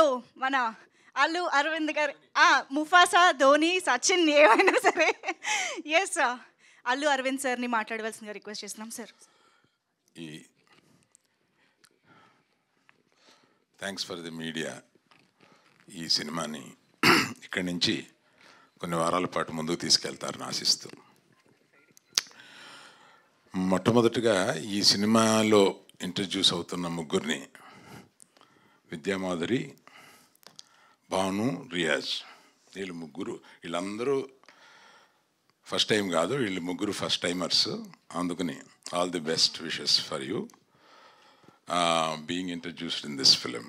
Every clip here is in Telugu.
సో మన అల్లు అరవింద్ గారు ఆ, ముఫాసా ధోని సచిన్ ఏమైనా సరే ఎస్ అల్లు అరవింద్ సార్ని మాట్లాడవలసిందిగా రిక్వెస్ట్ చేస్తున్నాం సార్ ఈ థ్యాంక్స్ ఫర్ ది మీడియా ఈ సినిమాని ఇక్కడి నుంచి కొన్ని వారాల పాటు ముందుకు తీసుకెళ్తారని ఆశిస్తూ మొట్టమొదటిగా ఈ సినిమాలో ఇంట్రడ్యూస్ అవుతున్న ముగ్గురిని విద్యామాధురి భాను రియాజ్ వీళ్ళు ముగ్గురు వీళ్ళందరూ ఫస్ట్ టైం కాదు వీళ్ళు ముగ్గురు ఫస్ట్ టైమర్స్ అందుకని all the best wishes for you being introduced in this film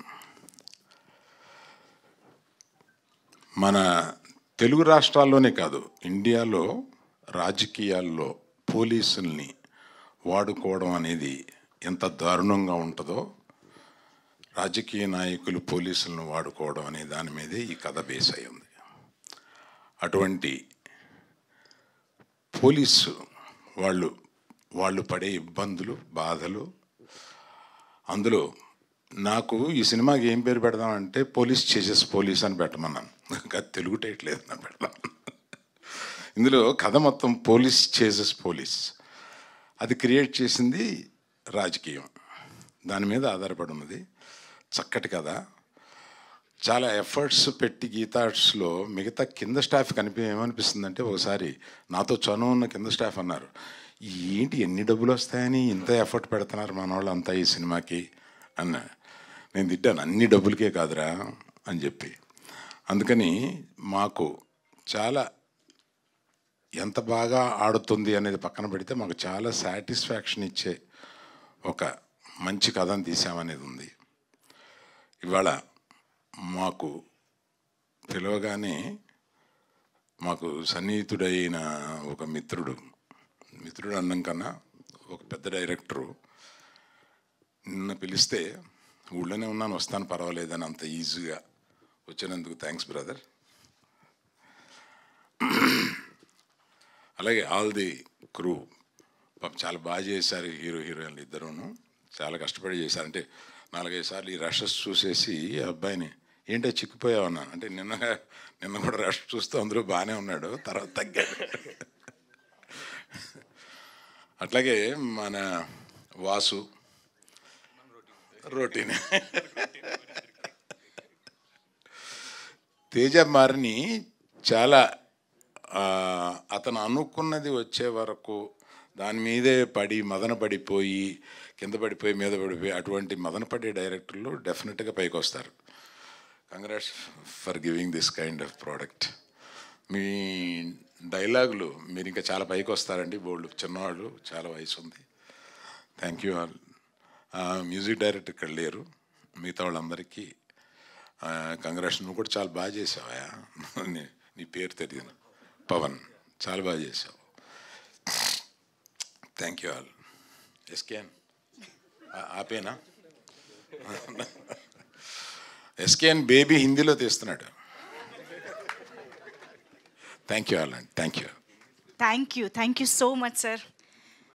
మన తెలుగు రాష్ట్రాల్లోనే కాదు ఇండియాలో రాజకీయాల్లో పోలీసుల్ని వాడుకోవడం అనేది ఎంత దారుణంగా ఉంటుందో రాజకీయ నాయకులు పోలీసులను వాడుకోవడం అనే దాని మీదే ఈ కథ బేస్ అయి ఉంది అటువంటి పోలీసు వాళ్ళు వాళ్ళు పడే ఇబ్బందులు బాధలు అందులో నాకు ఈ సినిమాకి ఏం పేరు పెడదామంటే పోలీస్ చేసెస్ పోలీస్ అని పెట్టమన్నాను ఇంకా తెలుగు టైట్ లేదు అని పెడతాను ఇందులో కథ మొత్తం పోలీస్ చేసెస్ పోలీస్ అది క్రియేట్ చేసింది రాజకీయం దాని మీద ఆధారపడి ఉన్నది చక్కటి కథ చాలా ఎఫర్ట్స్ పెట్టి గీతార్ట్స్లో మిగతా కింద స్టాఫ్ కనిపి ఏమనిపిస్తుందంటే ఒకసారి నాతో చనువు ఉన్న కింద స్టాఫ్ అన్నారు ఏంటి ఎన్ని డబ్బులు వస్తాయని ఇంత ఎఫర్ట్ పెడుతున్నారు మన వాళ్ళు అంతా ఈ సినిమాకి అన్న నేను తిట్టాను అన్ని డబ్బులకే కాదురా అని చెప్పి అందుకని మాకు చాలా ఎంత బాగా ఆడుతుంది అనేది పక్కన పెడితే మాకు చాలా సాటిస్ఫాక్షన్ ఇచ్చే ఒక మంచి కథను తీసామనేది ఉంది ఇవాళ మాకు పిలవగానే మాకు సన్నిహితుడైన ఒక మిత్రుడు మిత్రుడు అన్నం కన్నా ఒక పెద్ద డైరెక్టరు నిన్న పిలిస్తే ఊళ్ళోనే ఉన్నాను వస్తాను పర్వాలేదని అంత ఈజీగా వచ్చినందుకు థ్యాంక్స్ బ్రదర్ అలాగే ఆల్ ది క్రూ పాపం చాలా బాగా చేశారు హీరో హీరోయిన్లు ఇద్దరును చాలా కష్టపడి చేశారు అంటే నాలుగైదు సార్లు ఈ రషెస్ చూసేసి ఆ అబ్బాయిని ఏంటో చిక్కిపోయావు అన్నాను అంటే నిన్న నిన్న కూడా రష్ చూస్తూ అందరూ బాగానే ఉన్నాడు తర్వాత తగ్గాడు అట్లాగే మన వాసు రొటీన్ తేజ మారిని చాలా ఆ, అతను అనుకున్నది వచ్చే వరకు దాని మీదే పడి మదన పడిపోయి కింద పడిపోయి మీద పడిపోయి అటువంటి మదన పడే డైరెక్టర్లు డెఫినెట్గా పైకి వస్తారు congrats for giving this kind of product మీ డైలాగులు మీరు ఇంకా చాలా పైకి వస్తారండి బోల్డ్ చిన్నవాళ్ళు చాలా వయసు ఉంది thank you all music director ఇక్కడ లేరు మిగతా వాళ్ళందరికీ కంగ్రాట్స్ నువ్వు కూడా చాలా బాగా చేసావా నీ నీ పేరు తెలియదు పవన్ చాలా బాగా చేసావు థ్యాంక్ యూ ఆల్ ఎస్కేఎన్ ఆపేనా ఎస్కేఎన్ బేబీ హిందీలో తీస్తున్నాడు థ్యాంక్ యూ ఆల్ అండి thank you thank you thank you so much sir